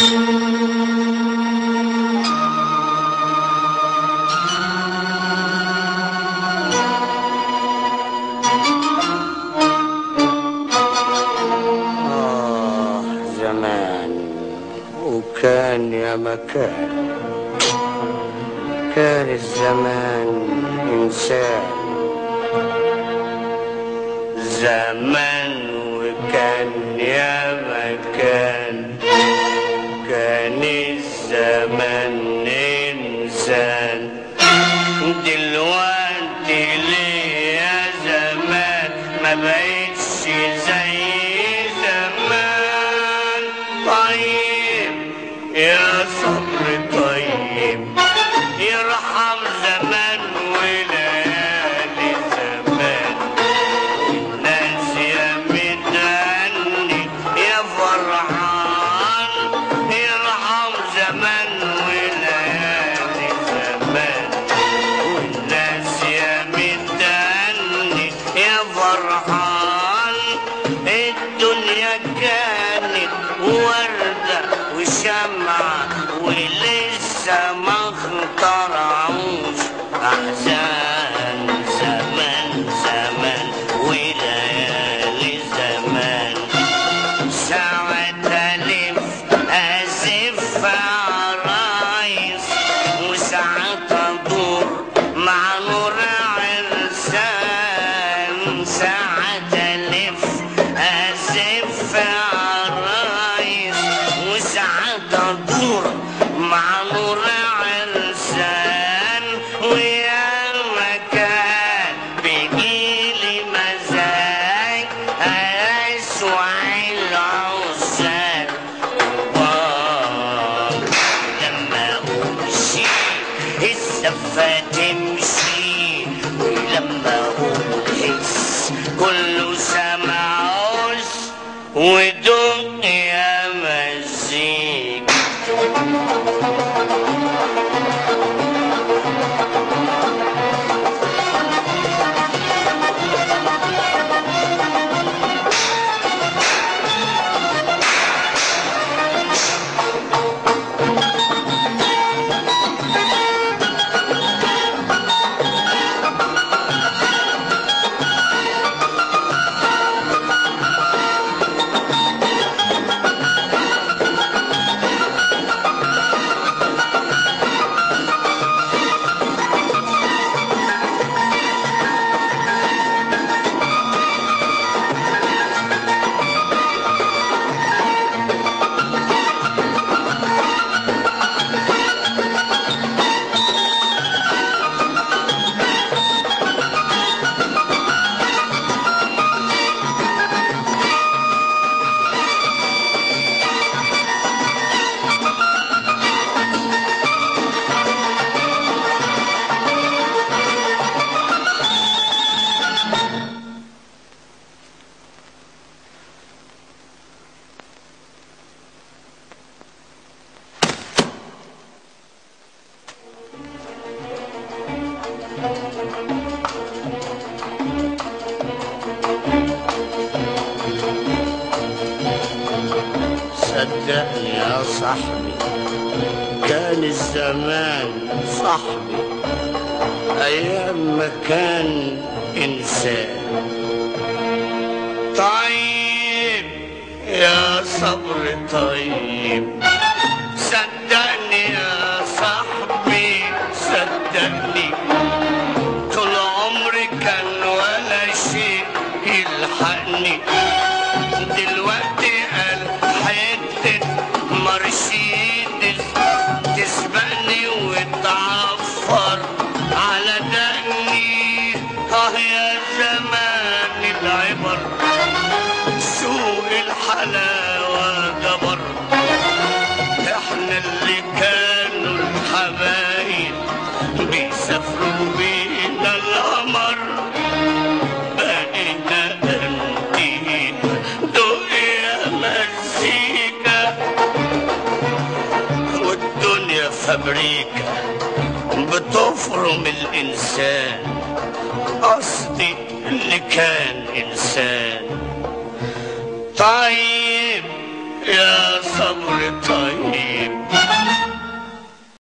آه زمان وكان يا مكان كان الزمان إنسان زمان وكان يا مكان كان الزمان إنسان دلوقتي ليه يا زمان ما بقتش زي زمان طيب يا صبر طيب يرحم زمان وليالي زمان الناس يا متهني يا فرحان يرحم زمان وليالي زمان والناس يا متهني يا فرحان الدنيا كانت وردة وشمعة ولسه ما اخترعوش أحزان زمان زمان وليالي زمان ساعة ألف أزف عرايس وساعة أدور مع نور عرسان ساعة ألف أزف عرايس وساعة أدور مع نور عرسان ويا مكان بيجيلي مزاج أسوع العسال كبار لما أمشي الزفة تمشي ولما أقول حس كله سمعوش ودنيا مزيج صدقني يا صاحبي كان الزمان صاحبي أيام ما كان إنسان طيب يا صبر طيب صدقني يا صاحبي صدقني طول عمري كان ولا شيء يلحقني دلوقتي قال حتة مرشيدس تسبقني وتعفر على دقني اه يا زمان العبر سوق الحلاوة جبر احنا اللي كانوا الحبايب بيسافروا بينا القمر بقينا انتينا دق يا مزيكا والدنيا فابريكا بتفرم الانسان قصدي اللي كان انسان طيب يا صبر طيب